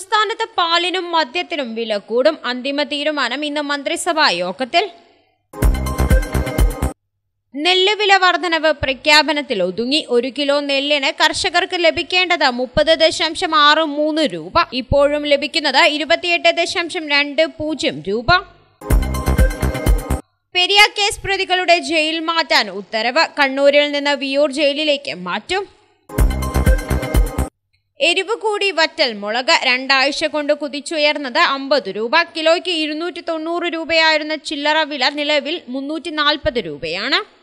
സംസ്ഥാനത്ത് പാലിനും മദ്യത്തിനും വില കൂടും അന്തിമ തീരുമാനം ഇന്ന് മന്ത്രിസഭാ യോഗത്തിൽ നെല്ല് വില വർധനവ് പ്രഖ്യാപനത്തിൽ ഒതുങ്ങി ഒരു കിലോ നെല്ലിന് കർഷകർക്ക് ലഭിക്കേണ്ടത് മുപ്പത് ദശാംശം ആറ് മൂന്ന് രൂപ ഇപ്പോഴും ലഭിക്കുന്നത് ഇരുപത്തിയെട്ട് ദശാംശം രണ്ട് പൂജ്യം രൂപ പെരിയ കേസ് പ്രതികളുടെ ജയിൽ മാറ്റാൻ ഉത്തരവ് കണ്ണൂരിൽ നിന്ന് വിയൂർ ജയിലിലേക്ക് മാറ്റും എരിവ് കൂടി വറ്റൽ മുളക് രണ്ടാഴ്ച കൊണ്ട് കുതിച്ചുയർന്നത് അമ്പത് രൂപ കിലോയ്ക്ക് ഇരുന്നൂറ്റി തൊണ്ണൂറ് രൂപയായിരുന്ന ചില്ലറ വില നിലവിൽ മുന്നൂറ്റി നാൽപ്പത് രൂപയാണ്